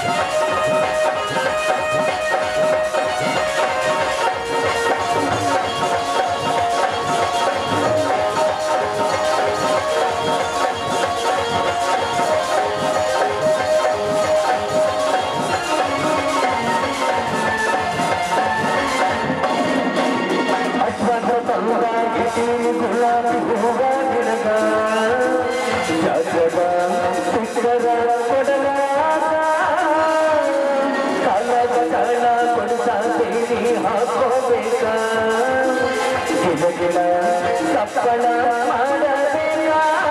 ಅಶ್ವಥ ತಂಗಾಗಿಸಿ ಗುಲಾಬಿ ಹೂವ ಗಿಡಗ ಜಗದ ಚಿಕ್ಕರ ಕೊಡಲಾಗ ಕಲದ ಕಳ ಕೊಡ್ತ ಸೇರಿ ಹಾಕೋಬೇಕ ಗಿಡ ಗಿಡ ಸಪ್ಪಳ ಮಾಡಬೇಕ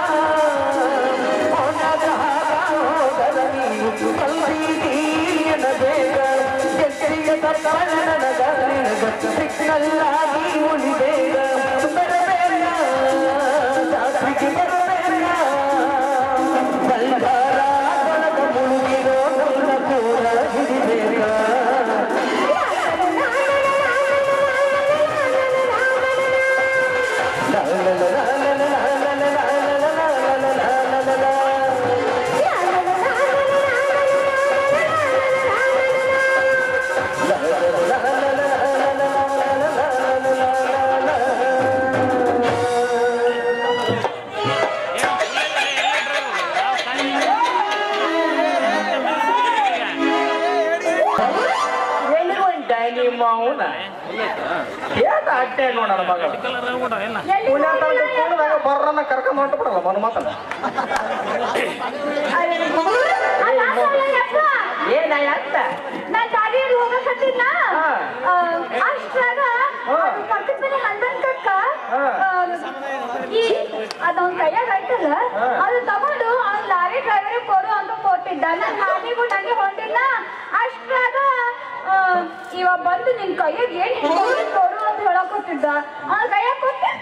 ಒಣಗ ಹೋಗದ ನೀರು ಕಲ್ಪಿಗೆ ಎನ್ನಬೇಕ ಎಚ್ಚರಿಕೆ ಸಪ್ಪಳ ನನಗ ನಿನಗ ಸಿಗ್ನಲ್ಲಾಗಿ ಉಳಿಬೇಕ ಬರಬೇಡ ಜಾತ್ರೆಗೆ ಬರಬೇಡ ಬಲ್ಗಾರ ಕೊಳಗ ಮುಳುಗಿರೋ ನನ್ನ ಕೂಡ ಹಿಡಿಬೇಕ ಎಲ್ಲಿಗೆ ಹೊಂಟ ನಿಮ್ಮ ಅವನ ಏಟ ಅಟ್ಟೆ ನೋಡೋಣ ಮಗ ಪುಣ್ಯ ತಂದು ಕೂಡದಾಗ ಬರ್ರನ್ನ ಕರ್ಕೊಂಡು ಹೊಂಟು ಬಿಡಲ್ಲ ಮನ ಮಾತಲ್ಲ ಏನಾಯ ಅಂತ ನಾನ್ ದಾರಿಯಲ್ಲಿ ಹೋಗಕತ್ತಿದ್ನ ಹಾ. ಆ, ಅಷ್ಟ್ರಾಗ ಹಾ. ಅದು ಪಕ್ಕದ ಮನೆ ಹಂದನ್ ಕಕ್ಕ ಹಾ. ಆ, ಈ ಅದೊಂದ್ ಕೈಯಾಗ ಐತಲ್ಲ ಹಾ. ಅದು ತಗೊಂಡು ಅವ್ನ್ ಲಾರಿ ಡ್ರೈವರ್ ಕೊಡು ಅಂತ ಕೊಟ್ಟಿದ್ದ ನಾನ್ ಹಾನಿಗೂ ನಂಗೆ ಹೊಂಟಿಲ್ಲ ಅಷ್ಟ್ರಾಗ ಆ, ಇವ ಬಂದು ನಿನ್ ಕೈಯಾಗ ಏನ್ ಹಿಡ್ಕೊಂಡು ಕೊಡು ಅಂತ ಹೇಳಕೊಟ್ಟಿದ್ದ ಅವ್ನ ಕೈಯಾಗ ಕೊಟ್ಟೆ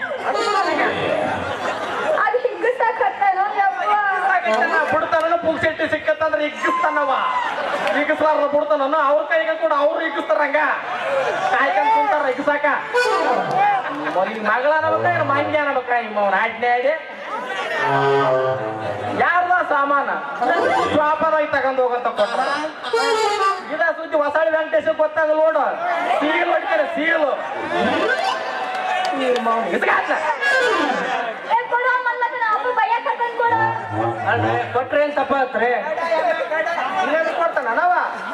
ಅದು ಹಿಗ್ಗಿಸಾಕತ್ತಾನೋ ಯವ್ವ ಬಿಡ್ತಾನ ಪುಕ್ಸೆಟ್ಟಿ ಸಿಕ್ಕತ್ತಂದ್ರೆ ಇಗ್ಗಿಸ್ತಾನವ ಇಗ್ಗಿಸ್ಲಾರ್ದ ಬಿಡ್ತಾನ ಅವ್ರ ಕೈಗೆ ಕೂಡ ಅವ್ರು ಇಗ್ಗಿಸ್ತಾರಂಗ ಕಾಯ್ಕೊಂಡ್ ಕುಂತಾರ ಇಗ್ಸಾಕ ಈಗ ಮಗಳ ಅನ್ನಬೇಕ ಮಂಗ್ಯ ಅನ್ನಬೇಕ ನಿಮ್ಮವನ ಆಜ್ಞೆ ಆಡಿ ಯಾರ್ದ ಸಾಮಾನ ಶಾಪದಾಗ ತಗೊಂಡ್ ಹೋಗಂತ ಕೊಟ್ಟ ಇದ ಸುದ್ದಿ ಹೊಸಾಳಿ ವೆಂಕಟೇಶ ಗೊತ್ತಾಗ ನೋಡು ಸೀಲ್ ಹೊಡಿತಾರೆ ಸೀಲು ಇಸ್ಕಾತ್ಲ ಏ ಕೊಡು ಮಲ್ಲಕ್ಕ ನಾವು ಬೈಯಕತ್ತನ್ ಕೊಡು ಅಲ್ರಿ ಕೊಟ್ರೆ ಏನ್ ತಪ್ಪಾತ್ರಿ ಇನ್ನೇನು ಕೊಡ್ತಾನ ನಾವ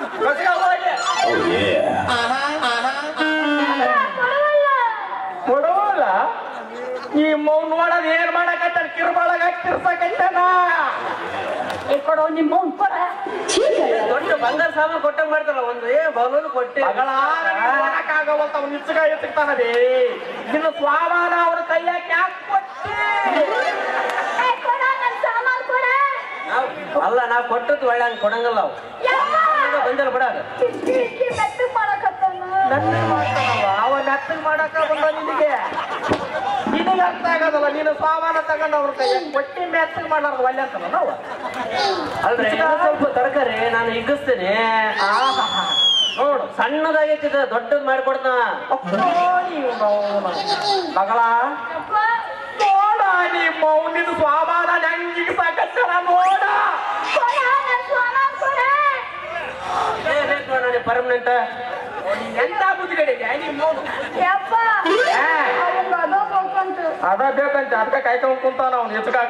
ಕೊಡುವಲ್ಲ ಕೊಡೋಲ್ಲ ಈ ಮೌ ನೋಡೋದ್ ಏನ್ ಮಾಡಕತ್ತಾರ ಕಿರ್ಬಾಳಗ ಕಿರ್ಸಕತ್ತಾನ ಏ ಕೊಡು ನಿಮ್ಮ ಅವ್ನ್ ಕೊಡ ದೊಡ್ಡ ಬಂಗಾರ ಸಾಮಾನು ಕೊಟ್ಟಂಗ್ ಮಾಡ್ತಾರ ಒಂದು ಏ ಬಲೂನ್ ಕೊಟ್ಟಿ ಮಗಳ ಆಗವಲ್ತ ಅವ್ನ ಇಚ್ಚಗ ಎತ್ತಕ್ತಾನ ಬೇ ಇನ್ನು ಸ್ವಾಮಾನ ಅವ್ರ ಕೈಯಾಗ ಯಾಕೆ ಕೊಟ್ಟಿ ಏ ಕೊಡ ನನ್ ಸಾಮಾನ್ ಕೊಡ ನಾವ್- ಅಲ್ಲ ನಾವ್ ಕೊಟ್ಟದ್ದು ಒಳ್ಳೆ ಹಂಗ್ ಕೊಡಂಗಲ್ಲ ಅವು ಯವ್ವ ಈಗ ಬಂದಿಲ್ಲ ಬಿಡಾಗ ಕಿಚ್ಚಿ ಕಿಚ್ಚಿ ಮೆತ್ತಗ್ ಮಾಡಕತ್ತಾನ ನನ್ನ ಮಾಡ್ತಾನವ ಅವ ಮೆತ್ತಗ್ ಮಾಡಕ ಬಂದ ನಿನಗೆ ನಿನಗೆ ಅರ್ಥ ಆಗೋದಲ್ಲ ನೀನು ಸಾಮಾನ ತಗೊಂಡು ಅವ್ರ ಕೈಯಾಗ ಕೊಟ್ಟಿ ಮೆತ್ತಗ್ ಮಾಡಾರ್ದು ಒಳ್ಳೆ ಅಂತಾನ ನಾವು ಅಲ್ರಿ ಇನ್ನೂ ಸ್ವಲ್ಪ ತರಕಾರಿ ನಾನು ಹಿಗ್ಗಿಸ್ತೇನೆ ನೋಡು ಸಣ್ಣದಾಗೈತಿದ ದೊಡ್ಡದ್ ಮಾಡ್ಕೊಡ್ತಾನ ಅಪ್ಪೋ, ನೀವು ನೋವು. ಮಗಳ ಯಪ್ಪ ನೋಡ ನಿಮ್ಮ ನಿನ್ನ ಸ್ವಾಮಾನ ಹೆಂಗಿಗೆ ಸಾಕತ್ತಾನ ನೋಡ ಕೊಡ ನನ್ ಸಾಮಾನ್ ಕೊಡ ಏ ಬೇಕು ನನಗೆ ಪರ್ಮನೆಂಟ್ ಎಂತ ಬುದ್ಧಿಗಡೆ ನಿಮ್ಮ ಯಪ್ಪ ಅವಂಗ ಅದೋ ಬೇಕಂತ ಅದ ಬೇಕಂತ ಅದಕ್ಕೆ ಕಾಯ್ಕೊಂಡ್ ಕುಂತಾನ ಅವ್ನು ಎತ್ಕಾಕ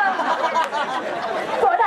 ಕೊಡ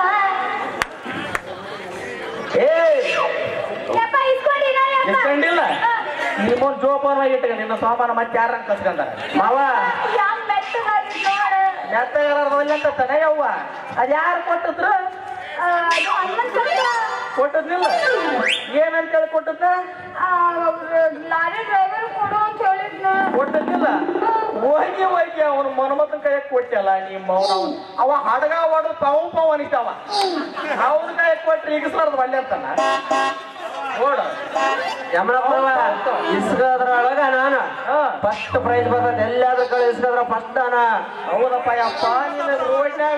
ಏ ಯಪ್ಪ ಇಸ್ಕೊಂಡಿನ ಯಪ್ಪ ಇಸ್ಕೊಂಡಿಲ್ಲ ನಿಮ್ಮೊಂದ್ ಜೋಪಾನ ಇಟ್ಟಗ ನಿನ್ನ ಸಾಮಾನ ಮತ್ತೆ ಯಾರ ಕಸ್ಕೊಂಡಾರ ಮಾವ ಯಾಮ್ ಮೆತ್ತಗಾಗಿದ್ ನೋಡ ಮೆತ್ತ ಅಂತ ತನ ಯವ್ವ ಅದ್ ಯಾರು ಕೊಟ್ಟಿದ್ರು ಆ, ಅದು ಹನುಮಂತ ಕಕ್ಕ. ಕೊಟ್ಟದ್ನಿಲ್ಲ ಏನಂತ ಹೇಳಿ ಕೊಟ್ಟದ್ನ ಆ, ಅವ್ರು ಲಾರಿ ಡ್ರೈವರ್ ಕೊಡು ಅಂತ ಹೇಳಿದ್ನ ಕೊಟ್ಟದ್ನಿಲ್ಲ ಹೋಗಿ ಹೋಗಿ ಅವನ ಮನ್ಮತನ ಕೈಯಾಗ ಕೊಟ್ಟಲ್ಲ ನಿಮ್ಮ ಅವನ ಅವ ಹಡಗ ಹೊಡೆದು ಪವ ಪವ ಅನಿಸ್ತಾವ ಅವನ ಕೈಯಾಗ ಕೊಟ್ರೆ ಈಗಿಸ್ಲಾರ್ದು ಒಳ್ಳೆ ಅಂತಾನ ನೋಡ ಯಮನಪ್ಪವ ಇಸ್ಕದ್ರೊಳಗ ನಾನು ಹಾ. ಫಸ್ಟ್ ಪ್ರೈಸ್ ಬರ್ತದೆ ಎಲ್ಲಾದ್ರೂ ಕಡೆ ಇಸ್ಕದ್ರ ಫಸ್ಟ್ ಅನ ಹೌದಪ್ಪ ಯಪ್ಪ ನಿನ್ನ ರೋಡ್ನ್ಯಾಗ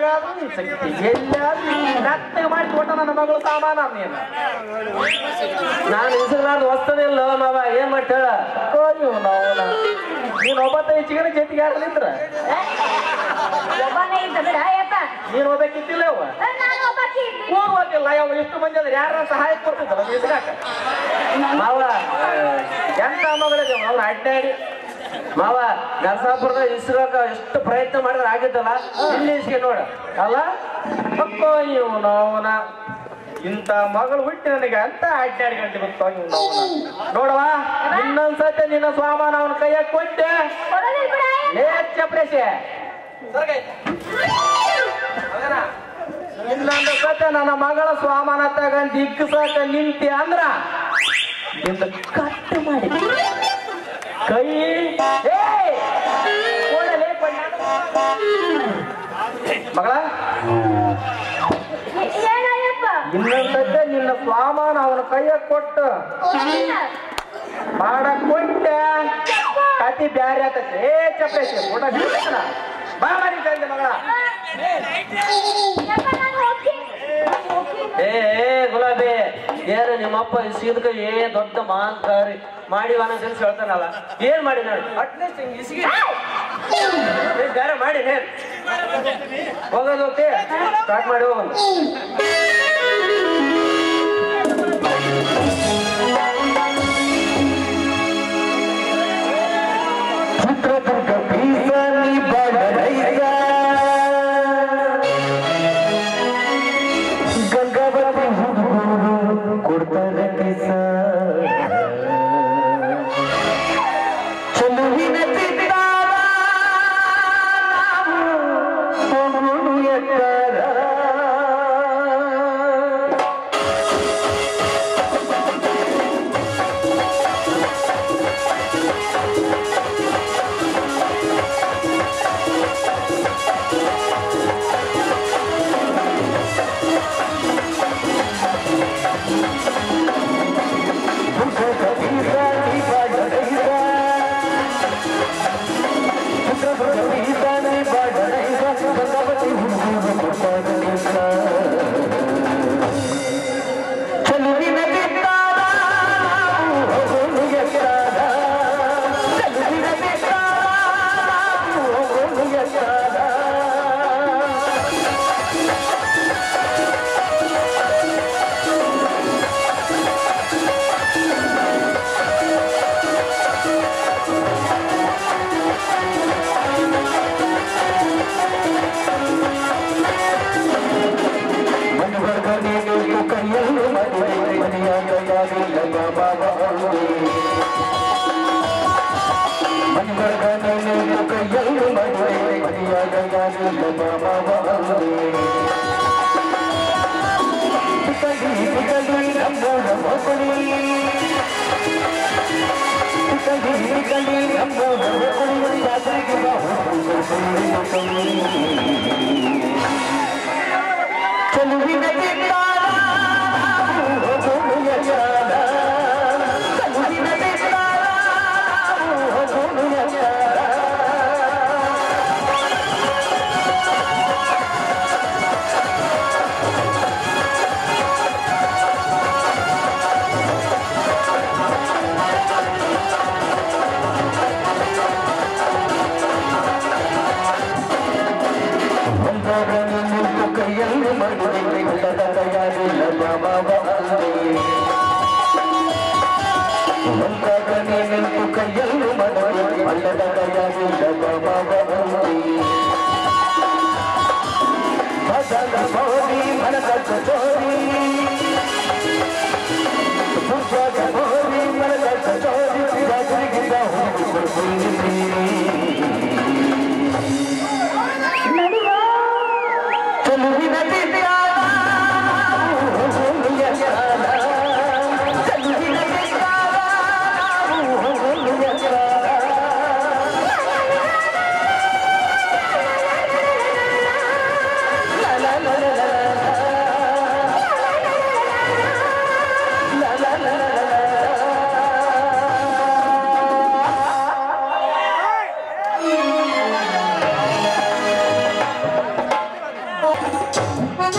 ಎಲ್ಲಾದ್ರೂ ಮೆತ್ತಗೆ ಮಾಡಿ ಕೊಟ್ಟ ನನ್ನ ಮಗಳು ಸಾಮಾನ ನೀನು ನಾನು ಇಸ್ಕಲಾರ್ದು ವಸ್ತು ಹುಟ್ಟದಿಲ್ಲ ಮಾವ ಏನ್ ಮಾಡ್ತಾಳ ಅಯ್ಯೋ ನಾವು ನೀನ್ ಒಬ್ಬತ್ತ ಹೆಚ್ಚಿಗೆ ಜೊತೆಗೆ ಯಾರಲ್ಲಿದ್ರ ಒಬ್ಬನೇ ಇದ್ದ ಬಿಡ ಯಪ್ಪ ನೀನ್ ಓದಕ್ಕಿದ್ದಿಲ್ಲ ಅವ ನಾನು ಒಬ್ಬಾಕಿ ಇದ್ದೀನಿ ಓದುವಕ್ಕಿಲ್ಲ ಯಾವ ಎಷ್ಟು ಮಂದಿ ಅದ್ರ ಯಾರ ಸಹಾಯ ಕೊಡ್ತಿದ್ದಲ್ಲ ಇಸ್ಗಾಕ ಮಾವ ಎಂತ ಮಗಳಿದೆ ಅವ್ರು ಅಡ್ಡಾಡಿ ಮಾವ ನರಸಾಪುರದ ಇಸ್ರೋಕ ಎಷ್ಟು ಪ್ರಯತ್ನ ಮಾಡಿದ್ರೆ ಆಗಿದ್ದಲ್ಲ ಇಲ್ಲಿ ಇಸ್ಕೆ ನೋಡ ಅಲ್ಲ ಅಕ್ಕೋ ಇವನು ಅವನ ಇಂಥ ಮಗಳು ಹುಟ್ಟಿ ನನಗೆ ಅಂತ ಅಡ್ಡಾಡಿ ಗಂಟೆ ಗೊತ್ತೋ ಇವನು ನೋಡವ ಇನ್ನೊಂದ್ಸತಿ ನಿನ್ನ ಸ್ವಾಮಾನ ಅವನ ಕೈಯಾಗ ಕೊಟ್ಟೆ ಕೊಡೋದಿಲ್ಲ ಬಿಡ ಲೇ ಚಪ್ರೇಶೆ ಇನ್ನೊಂದು ಸತಿ ನನ್ನ ಮಗಳ ಸ್ವಾಮಾನ ತಗೊಂಡು ಇಕ್ಕಸಾಕ ನಿಂತಿ ಅಂದ್ರ ಇಂದ ಕಟ್ ಮಾಡಿ ಕೈ ಏ ಕೊಡಲೇ ಮಗಳ ಏನಾಯಪ್ಪ ಇನ್ನೊಂದ್ಸತಿ ನಿನ್ನ ಸ್ವಾಮಾನ ಅವನ ಕೈಯಾಗ ಕೊಟ್ಟು ಮಾಡಕ್ ಕೊಟ್ಟೆ ಕತಿ ಬ್ಯಾರೆ ಆತೈತಿ ಏ ಚಪ್ರೇಶಿ ಊಟ ಬಿಡ್ಬೇಕಲ್ಲ? ಬಾ ಮಾಡಿ ತಂದೆ ಮಗಳ ಯಪ್ಪ ನಾನು ಹೋಗ್ತೀನಿ ಹೋಗ್ತೀನಿ ಏ ಏ, ಗುಲಾಬಿ ಏನ ನಿಮ್ಮಪ್ಪ ಇಸಿದಕ್ಕೆ ಏ ದೊಡ್ಡ ಮಾಂಕಾರಿ ಮಾಡಿ ಅನ್ನೋ ಕೆಲಸ ಹೇಳ್ತಾನಲ್ಲ ಏನ್ ಮಾಡಿ ನಾನು ಅಟ್ಲೀಸ್ಟ್ ಹಿಂಗ್ ಇಸಿಗೆ ಏ, ಬೇರೆ ಮಾಡಿ ನೇರ್ ಹೋಗೋದು ಹೋಗ್ತಿ ಸ್ಟಾರ್ಟ್ ಮಾಡಿ ಹೋಗೋದು ಚಿತ್ರದುರ್ಗ ಬೀಸನಿ ಬಡರೈಸ ಗಂಗಾವತಿ ಹುಡುಗರು ಕೊಡ್ತಾರೆ ಕಿಸ ಚೆಲುವಿನ ಚಿತ್ತಾರ ನಾವು ಎತ್ತರ ಚೆಲುವಿನ ಚಿತ್ತಾರ ಚೆಲುವಿನ ಚಿತ್ತಾರ ಕೈಯಲ್ಲಿ ಮಡುವೆ ಉಳ್ಳದ ಕೈಯಾಗಿಲ್ಲ ಮಾವ ಒಂದಾಗ ನೀನಿಂತು ಕೈಯಲ್ಲಿ ಮಡುವೆ ಅಲ್ಲದ ಕೈಯಾಗಿಲ್ಲ ಮಾವ ಮದನ ಮೋದಿ ಮನದ ಚೋರಿ ಪುಷ್ಪದ ಮೋದಿ ಮನದ ಚೋರಿ ರಾಜರಿಗಿಂದ ಚೆಲುವಿನ ಚಿತ್ತಾರ ಚೆಲುವಿನ ಚಿತ್ತಾರ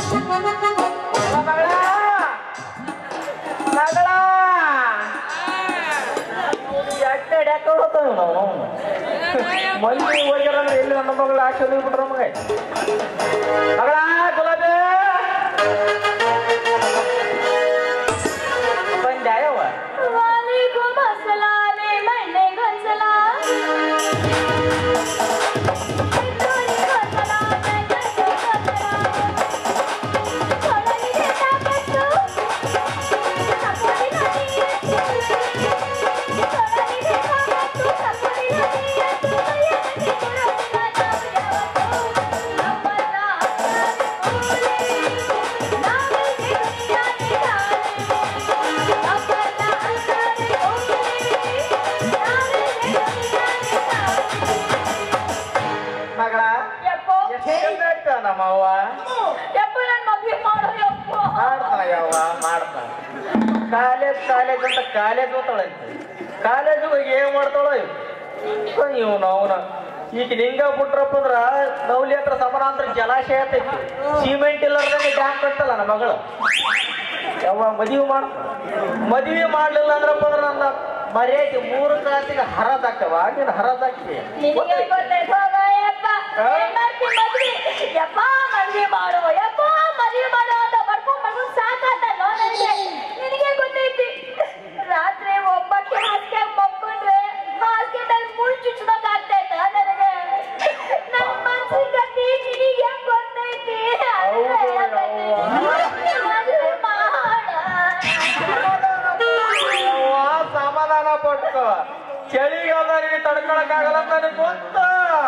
ಮಗಳ ಮಗಳ ನಾವು ಮಂದಿ ಹೋಗ್ಯಾರ ಅಂದ್ರೆ ಎಲ್ಲಿ ನನ್ನ ಮಗಳ ಆಕ್ಷನ್ ಬಿಟ್ರ ಮಗ ಮಗಳ ಗುಲಾಬಿ ಬಂದ್ಯಾಯವ್ವ ವಾಲೇಕುಮ್ ಅಸ್ಸಲಾಮ್ ಮಣ್ಣೆ ಗೊಂಸಲ ಮಗಳ ಯಪ್ಪೋ ಎಷ್ಟು ನಮ್ಮ ಅವ್ವ ಯಪ್ಪ ನನ್ ಮದ್ವೆ ಮಾಡೋ ಯಪ್ಪ ಮಾಡ್ತಾನ ಯವ್ವ ಮಾಡ್ತಾನ ಕಾಲೇಜ್ ಕಾಲೇಜ್ ಅಂತ ಕಾಲೇಜ್ ಹೋಗ್ತಾಳಂತೆ ಕಾಲೇಜ್ ಹೋಗಿ ಏನ್ ಮಾಡ್ತಾಳ ಇವ್ನು ಅವನ ಈಗ ನಿಂಗ ಬಿಟ್ರಪ್ಪ ಅಂದ್ರ ನೌಲಿ ಹತ್ರ ಸಮಾನಾಂತರ ಜಲಾಶಯ ಐತಿ ಸಿಮೆಂಟ್ ಇಲ್ಲಾರ್ದಂಗೆ ಡ್ಯಾಮ್ ಕಟ್ಟಲ್ಲ ನಮ್ಮ ಮಗಳು ಯವ್ವ ಮದುವೆ ಮಾಡ ಮದುವೆ ಮಾಡ್ಲಿಲ್ಲ ಅಂದ್ರಪ್ಪ ಅಂದ್ರ ನನ್ನ ಮರ್ಯಾದೆ ಮೂರು ಕ್ಲಾಸಿಗೆ ಹರದಾಕ್ತವ ನೀನು ಹರದಾಕ್ತಿ ನಿನಗೆ ಗೊತ್ತೈತ್ ಹೋಗ ಯಪ್ಪ ಏನ್ ಮಾಡ್ತಿ ಮದ್ವೆ ಯಪ್ಪ ಮದ್ವೆ ಮಾಡು ಯಪ್ಪ ಮದ್ವೆ ಮಾಡು ಅಂತ ಬಡ್ಕೊಂಡ್ ಬಡ್ಕೊಂಡ್ ಸಾಕಾತಲ್ಲ ನನಗೆ ನಿನಗೆ ಗೊತ್ತೈತಿ ರಾತ್ರಿ ಒಬ್ಬಕ್ಕೆ ಹಾಸಿಗೆ ಮಕ್ಕೊಂಡ್ರೆ ಹಾಸಿಗೆದಲ್ಲಿ ಮುಳ್ ಚುಚ್ಚದಂಗ್ ಆಗ್ತೈತ ನನಗೆ ನನ್ ಮನ್ಸಿನ ಗತಿ ನಿನಗೆ ಹೆಂಗ್ ಗೊತ್ತೈತಿ ಹೌದು, ಮದ್ವೆ ಮಾಡ ಯವ್ವ, ಸಮಾಧಾನ ಪಟ್ಕೋ ಚಳಿಗಾಲ ನೀನು ತಡ್ಕೊಳಕ್ ಆಗಲ್ಲ ಅಂತ ನನಗೆ ಗೊತ್ತ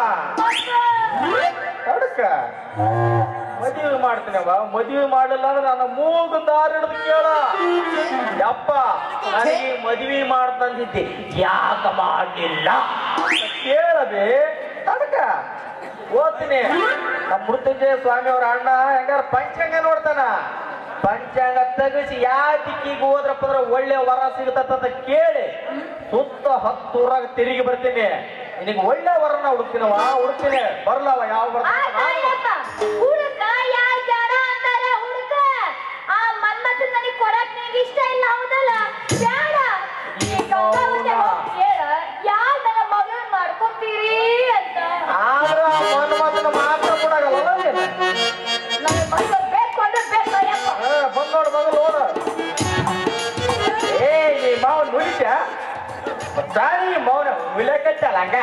ತಡ್ಕ ಮದುವೆ ಮಾಡ್ತೀನವ ಮದುವೆ ಮಾಡಲಿಲ್ಲ ಅಂದ್ರೆ ನನ್ನ ಮೂಗು ದಾರಿ ಹಿಡಿದು ಕೇಳ ಯಪ್ಪ ನನಗೆ ಮದುವೆ ಮಾಡ್ತಂದಿದ್ದೆ ಯಾಕ ಮಾಡಲಿಲ್ಲ ಕೇಳಬೇ ತಡ್ಕ ಓದ್ತೀನಿ ನಮ್ಮ ಮೃತ್ಯುಂಜಯ ಸ್ವಾಮಿ ಅವ್ರ ಅಣ್ಣ ಹೆಂಗಾರ ಪಂಚಾಂಗ ನೋಡ್ತಾನ ಪಂಚಾಂಗ ತೆಗಿಸಿ ಯಾವ ದಿಕ್ಕಿಗೆ ಹೋದ್ರಪ್ಪ ಅಂದ್ರೆ ಒಳ್ಳೆ ವರ ಸಿಗುತ್ತಂತ ಕೇಳಿ ಸುತ್ತ ಹತ್ತೂರಾಗ ತಿರುಗಿ ಬರ್ತೀನಿ ನಿನಗೆ ಒಳ್ಳೆ ವರನ ಹುಡುಕ್ತೀನವ ಹುಡುಕ್ತೀನಿ ಬರ್ಲವ ಯಾವ ಬರ್ತಾನ ಆತಾಯಪ್ಪ ಹುಡುಕ ಯಾರ್ ಬೇಡ ಅಂತಾರ ಹುಡುಕ ಆ ಮನ್ಮಥನ್ ನನಗೆ ಕೊಡಕ್ ನಿನಗೆ ಇಷ್ಟ ಇಲ್ಲ ಹೌದಲ್ಲ ಬೇಡ ಈ ಗಂಗಾವತಿ ಹೋಗ್ ಕೇಳ ಯಾರ್ ನನ್ನ ಮಗಳನ್ ಮಾಡ್ಕೊತೀರಿ ಅಂತ ಆದ್ರ ಮನ್ ಮಾತನ್ನ ಮಾತ್ರ ಕೊಡಾಗಲ್ಲ ನನಗೆ ಮಗಳು ಬೇಕು ಅಂದ್ರೆ ಬೇಕು ಯಪ್ಪ ಬಂದ್ ನೋಡು ಮಗು ನೋಡು ಏ ಈ ಮಾವ ನುಡಿತ ಸಾರಿ ಮೌನ ವಿಲೇಕಟ್ಟಲ್ಲ ಹಂಗ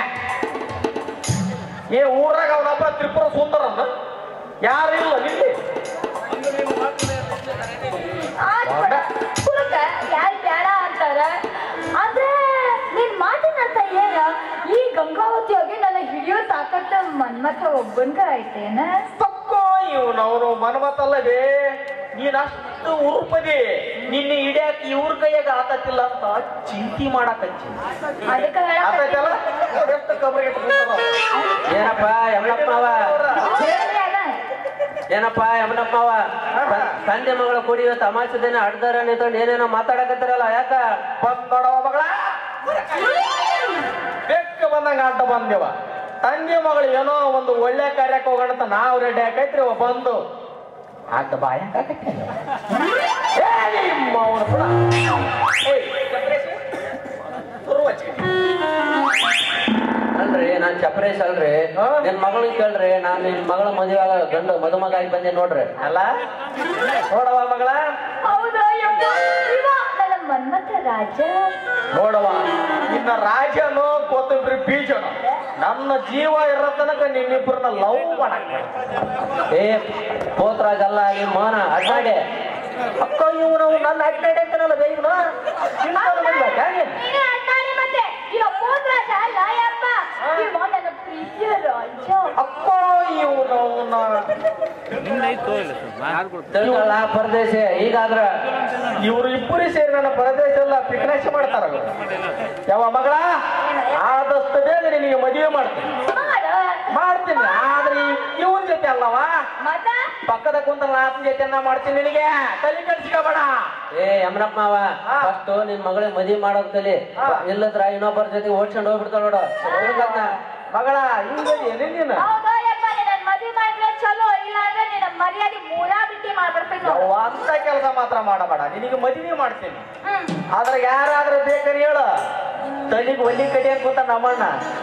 ಏ ಊರಾಗ ಅವನಪ್ಪ ತ್ರಿಪುರ ಸುಂದರನ್ನ ಯಾರು ಇಲ್ಲ ಇಲ್ಲಿ ಆತ್ ಹುಡುಕ ಯಾರ್ ಬೇಡ ಅಂತಾರ ಆದ್ರೆ ನಿನ್ ಮಾತಿನ ಅರ್ಥ ಏನ ಈ ಗಂಗಾವತಿ ಹೋಗಿ ನನ್ನ ಹಿಡಿಯೋ ತಾಕತ್ತ ಮನ್ಮಥ ಒಬ್ಬನ್ಗ ಐತೇನ ತಕ್ಕೋ ಇವನು ಅವನು ಮನ್ಮತ್ತಲ್ಲದೆ ನೀನ್ ಅಷ್ಟು ಉರುಪದಿ ನಿನ್ನ ಹಿಡಿಯಾಕ ಇವ್ರ ಕೈಯಾಗ ಆತತ್ತಿಲ್ಲ ಅಂತ ಚಿಂತಿ ಮಾಡಾಕಚ್ಚಿ ಅದಕ್ಕೆ ಆತೈತಲ್ಲ ಹೇಳಕತ್ತೀನಿ. ನೋಡ್ ಎಷ್ಟು ಕಬ್ರಿಗೆ ಏನಪ್ಪ ಯಮನಪ್ಪನವ ಹೇಳ್ರಿ ಅದ. ಏನಪ್ಪ ಯಮನಪ್ಪನವ ತಂದೆ ಮಗಳ ಕೂಡಿ ಇವತ್ತು ಅಮಾವಾಸ್ಯೆ ದಿನ ಅಡ್ದಾರ ನಿಂತ್ಕೊಂಡು ಏನೇನೋ ಮಾತಾಡಕತ್ತಾರಲ್ಲ ಯಾಕ ಬಂದೊಡವ ಮಗಳ ಬೆಕ್ಕ ಬಂದಂಗ ಅಡ್ಡ ಬಂದೇವ ತಂಗಿ ಮಗಳು ಏನೋ ಒಂದು ಒಳ್ಳೆ ಕಾರ್ಯಕ್ಕೆ ಹೋಗೋಣ ಅಂತ ನಾವು ರೆಡಿ ಹಾಕೈತ್ರಿ ಅವ ಬಂದು ಅಡ್ಡ ಬಾಯ ಅಲ್ರಿ ನಾನ್ ಚಪ್ರೇಶ್ ಅಲ್ರಿ ಹಾ? ನಿನ್ ಮಗಳನ್ ಕೇಳ್ರಿ ನಾನ್ ನಿನ್ ಮಗಳ ಮದುವೆ ಆಗ ಗಂಡು ಮದುಮಗ ಆಗಿ ಬಂದೆ ನೋಡ್ರಿ ಅಲ್ಲ ನೋಡವ ಮಗಳ ಹೌದಾ ಯಪ್ಪ ಇವ ನನ್ನ ಮನ್ಮಥ ರಾಜ ನೋಡವ ನಿನ್ನ ರಾಜನೋ ಕೊತ್ತಂಬರಿ ಬೀಜನೋ ನನ್ನ ಜೀವ ಇರೋ ತನಕ ನಿನ್ನಿಬ್ಬರನ್ನ ಲವ್ ಮಾಡಕ್ ಏ ಪೋತ್ರಾಜ್ ಅಲ್ಲ ಈ ಮೋನ ಅಡ್ಡಾಡೆ ಅಕ್ಕ ಇವನು ನನ್ನ ಅಡ್ಡಾಡಿ ಅಂತಾನಲ್ಲ ಬೇಗನ ನೀನೇ ಅಣ್ಣಾನೆ ಮತ್ತೆ ಇವ ಪೋತ್ರಾಜ ಅಲ್ಲ ಯಪ್ಪ ಇವ ನನ್ನ ಪ್ರೀತಿಯ ರಾಜ ಅಕ್ಕ ಇವನು ತಿಳ್ಕೊಳ್ಳ ಪರದೇಶ ಈಗಾದ್ರ ಇವ್ರು ಇಬ್ಬರು ಸೇರಿ ನನ್ನ ಪ್ರದೇಶ ಎಲ್ಲ ಪಿಕ್ನಾಶಿ ಮಾಡ್ತಾರ ಯಾವ ಮಗಳ ಆದಷ್ಟು ಬೇಗ ನಿನಗೆ ಮದುವೆ ಮಾಡ್ತೀನಿ ಮಾಡ ಮಾಡ್ತೀನಿ ಆದ್ರೆ ಇವನ್ ಜೊತೆ ಅಲ್ಲವಾ ಮತ ಪಕ್ಕದ ಕುಂತ ಆತನ ಜೊತೆ ಮಾಡ್ತೀನಿ ನಿನಗೆ ತಲೆ ಕೆಡ್ಸ್ಕೊಬೇಡ ಏ ಯಮನಪ್ಪ ಮಾವ ಹಾ. ಫಸ್ಟ್ ನಿನ್ ಮಗಳಿಗೆ ಮದುವೆ ಮಾಡೋದ್ ಕಲಿ ಹಾ. ಇಲ್ಲದ್ರ ಇನ್ನೊಬ್ಬರ ಜೊತೆ ಓಡ್ಸ್ಕೊಂಡು ಹೋಗ್ಬಿಡ್ತಾಳ ನೋಡು ತಿಳ್ಕೊದ್ನ. ಮಗಳ ಹಿಂಗೆ ಏನೇ ನೀನು ಹೌದಾ ಯಪ್ಪ ನೀನ್ ಮದುವೆ ಮಾಡಿದ್ರೆ ಚಲೋ ಇಲ್ಲ ಅಂದ್ರೆ ನಿನ್ನ ಮರ್ಯಾದೆ ಮೂರಾ ಬಿಟ್ಟಿ ಮಾಡ್ಬಿಡ್ತೀನಿ ನೋಡು. ಯಾವ ಅಂತ ಕೆಲಸ ಮಾತ್ರ ಮಾಡಬೇಡ ನಿನಗೆ ಮದುವೆ ಮಾಡ್ತೀನಿ ಹ್ಮ್ ಆದ್ರೆ ಯಾರಾದ್ರೂ ಬೇಕಾದ್ರೆ ಹೇಳು ತಲೆಗೆ ಒಲ್ಲಿ ಕಡಿ ಅಂತ ಕೂತ ನಮ್ಮಣ್ಣ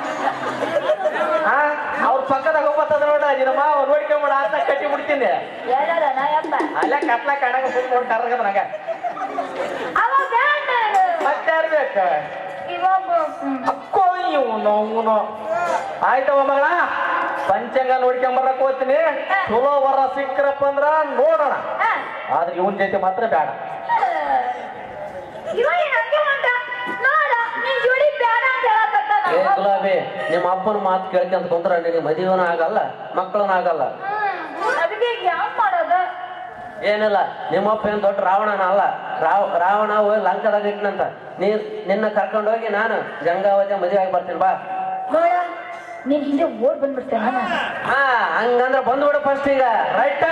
ಹಾ ಅವ್ರ ಪಕ್ಕದಾಗ ಹೋಗ್ಬತ್ತದ ನೋಡ ನಿನ್ನ ಮಾವ ನೋಡ್ಕೊಂಬಿಡ ಅಂತ ಕಟ್ಟಿ ಬಿಡ್ತೀನಿ ಹೇಳಲ್ಲ ನಾಯಪ್ಪ ಅಲ್ಲ ಕತ್ಲ ಕಾಡಾಗ ಸುತ್ತ ನೋಡಿ ಕರ್ಗದ ನನಗ ಅವ ಬ್ಯಾಡ ಮತ್ತೆ ಯಾರು ಬೇಕ ಇವಾಗ ಹ್ಮ್. ಅಕ್ಕೋ ಇವನು ಅವನು ಆಯ್ತವ ಮಗಳ ಪಂಚಾಂಗ ನೋಡ್ಕೊಂಬರಕ್ ಹೋಗ್ತೀನಿ ಚಲೋ ವರ ಸಿಕ್ಕ್ರಪ್ಪ ಅಂದ್ರ ನೋಡೋಣ ಹಾ. ಆದ್ರೆ ಇವನ್ ಜೊತೆ ಮಾತ್ರ ಬೇಡ ಇವ ಏನ್ ಹಂಗೆ ಹೊಂಟ ನೋಡ ನಿನ್ ಜೋಡಿ ಬ್ಯಾಡ ಅಂತ ಹೇಳಕತ್ತಾನ ಏ ಗುಲಾಬಿ ನಿಮ್ಮ ಅಪ್ಪನ ಮಾತು ಕೇಳ್ಕೊಂತ ಕುಂತ್ರ ನಿನಗೆ ಮದುವೆನೂ ಆಗಲ್ಲ ಮಕ್ಕಳೂ ಆಗಲ್ಲ ಹ್ಮ್ ಅದಕ್ಕೆ ಈಗ ಯಾವ್ ಮಾಡೋದ ಏನಿಲ್ಲ ನಿಮ್ಮಪ್ಪ ಏನ್ ದೊಡ್ಡ ರಾವಣನ ಅಲ್ಲ ರಾವ್ ರಾವಣ ಹೋಗಿ ಲಂಕದಾಗ ಇಟ್ನಂತ ನೀ ನಿನ್ನ ಕರ್ಕೊಂಡೋಗಿ ನಾನು ಗಂಗಾವತಿ ಮದುವೆ ಆಗಿ ಬರ್ತೀನಿ ಬಾ ನೋಡ ನೀನ್ ಹಿಂದೆ ಓಡ್ ಬಂದ್ಬಿಡ್ತೇನೆ ನಾನು ಹಾ ಹಂಗಂದ್ರ ಬಂದ್ಬಿಡು ಫಸ್ಟ್ ಈಗ ರೈಟ್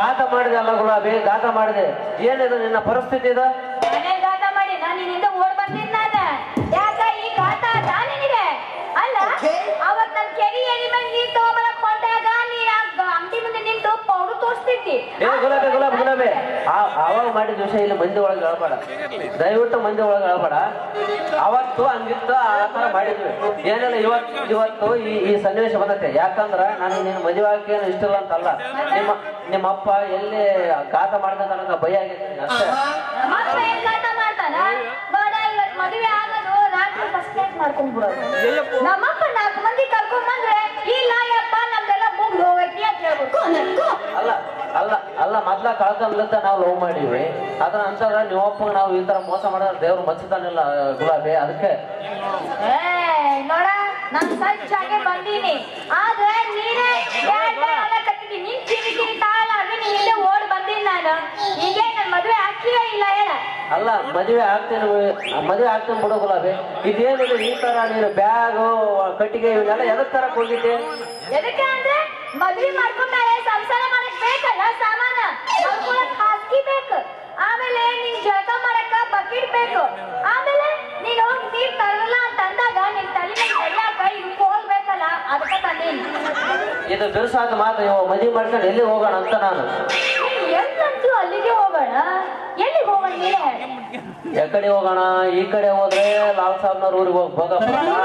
ಗಾತ ಮಾಡಿದೆ ಅಲ್ಲ ಗುಲಾಬಿ ಗಾತ ಮಾಡಿದೆ ಏನಿದು ನಿನ್ನ ಪರಿಸ್ಥಿತಿ ಇದು ಮನೆ ಗಾತ ಮಾಡಿ ನಾನು ನಿನ್ನಿಂದ ಓಡ್ ಬಂದಿದ್ದ ನಾನು ಯಾಕ ಈ ಗಾತ ಅದ ನಿನಗೆ ಅಲ್ಲ ಅವತ್ ನನ್ ಕೆರಿ ಎಲಿ ಮೇಲೆ ನೀರ್ ತಗೊಬರಕ್ ಹೊಂಟಾಗ ನೀ ಆ ಗ- ಅಂಗಡಿ ಮುಂದೆ ನಿಂತು ಪೌಡರ್ ತೋರಿಸ್ತಿದ್ದಿ ಏ ಗುಲಾಬಿ ಗುಲಾಬಿ ಗುಲಾಬಿ ಆ- ಅವಾಗ ಮಾಡಿದ ವಿಷಯ ಇಲ್ಲಿ ಮಂದಿ ಒಳಗೆ ಹೇಳ್ಬೇಡ ದಯವಿಟ್ಟು ಮಂದಿ ಒಳಗೆ ಹೇಳ್ಬೇಡ ಅವತ್ತು ಹಂಗಿತ್ತು ಆ ತರ ಮಾಡಿದ್ವಿ ಏನಿಲ್ಲ ಇವತ್ತು ಇವತ್ತು ಈ ಈ ಸನ್ನಿವೇಶ ಬಂದೈತೆ ಯಾಕಂದ್ರ ನಾನು ನಿನ್ನ ಮದುವೆ ಆಗಕ್ಕೆ ಏನು ಇಷ್ಟ ಇಲ್ಲ ಅಂತಲ್ಲ ನಿಮ್ಮ ನಿಮ್ಮ ಅಪ್ಪ ಎಲ್ಲಿ ಗಾತ ಮಾಡ್ದಂತ ನನಗೆ ಭಯ ಆಗೈತೆ ಅಷ್ಟೇ ಮಕ್ಳ ಏನ್ ಗಾತ ಮಾಡ್ತಾನ ಬೇಡ ಇವತ್ ಮದುವೆ ಆಗೋದು ರಾತ್ರಿ ಫಸ್ಟ್ ನೈಟ್ ಮಾಡ್ಕೊಂಡ್ ಬಿಡೋದು ನಮ್ಮಪ್ಪ ನಾಲ್ಕು ಮಂದಿ ಕರ್ಕೊಂಡ್ ಬಂದ್ರೆ ಇಲ್ಲ ಯಪ್ಪ ನಮ್ದೆಲ್ಲ ಮುಗ್ದು ಹೋಗೈತಿ ಅಂತ ಹೇಳ್ಬೇಕು ಅಲ್ಲ ಅಲ್ಲ ಅಲ್ಲ ಮೊದ್ಲ ಕಳ್ಕೊಂಡ್ಲಿಂದ ನಾವು ಲವ್ ಮಾಡಿವಿ ಅದನ್ನ ಅಂತಂದ್ರೆ ನಿಮ್ಮಪ್ಪ ನಾವು ಈ ತರ ಮೋಸ ಮಾಡಿದ್ರೆ ದೇವ್ರು ಮಚ್ಚತಾನಿಲ್ಲ ಗುಲಾಬಿ ಅದಕ್ಕೆ ಏ ನೋಡ ನಾನ್ ಸಜ್ಜಾಗೆ ಬಂದೀನಿ ಆದ್ರೆ ನೀನೇ ಬ್ಯಾಡ್ ಬ್ಯಾಡ್ ಅನ್ನಕತ್ತಿದ್ದಿ. ನಿನ್ ಕಿವಿ ಕಿವಿ ತಾಳಾಗಿ ನೀ ಇಲ್ಲೇ ಓಡ್ ಬಂದೀನಿ ನಾನು ಹೀಗೆ ನನ್ ಮದ್ವೆ ಆಗ್ತೀಯ ಇಲ್ಲ ಹೇಳ ಅಲ್ಲ ಮದುವೆ ಆಗ್ತೇನೆ ಮದುವೆ ಆಗ್ತೇನೆ ಬಿಡು ಗುಲಾಬಿ ಇದೇನಿದೆ ಈ ತರ ನೀನು ಬ್ಯಾಗು ಕಟ್ಟಿಗೆ ಇವನ್ನೆಲ್ಲ ಎದಕ್ ತರಕ್ ಹೋಗಿದ್ದೆ ಎದಕ್ಕೆ ಅಂದ್ರೆ ಮದ್ವೆ ಮಾಡ್ಕೊಂಡ್ಮೇಲೆ ಸಂಸಾರ ಮಾಡಕ್ ಬೇಕಲ್ಲ ಸಾಮಾನ ನೋಡ್ಕೊಳಕ್ ಹಾಸಿಗೆ ಬೇಕು ಆಮೇಲೆ ನಿನ್ ಜಳಕ ಮಾಡಕ್ಕ ಬಕೆಟ್ ಬೇಕು ಆಮೇಲೆ ನೀನ್ ಹೋಗಿ ನೀರ್ ತರಲ್ಲ ಅಂತ ಅಂದಾಗ ನಿನ್ ತಲೆ ಮೇಲೆ ಎಳ್ಯಾಕ ಇದು ಹೋಗ್ಬೇಕಲ್ಲ ಅದಕ್ಕೆ ತಂದೀನಿ ಇದು ಬಿರುಸಾದ ಮಾತು ಇವ ಮದುವೆ ಮಾಡ್ಕೊಂಡು ಎಲ್ಲಿ ಹೋಗೋಣ ಅಂತ ನಾನು ಎಲ್ಲಂತೂ ಅಲ್ಲಿಗೆ ಹೋಗೋಣ ಎಲ್ಲಿ ಹೋಗೋಣ ನೀನೇ ಹೇಳು. ಎಕಡೆ ಹೋಗೋಣ ಈ ಕಡೆ ಹೋದ್ರೆ ಲಾಲ್ ಸಾಬ್ನವ್ರ ಊರಿಗೆ ಹೋಗಿ ಭೋಗಪ್ಪ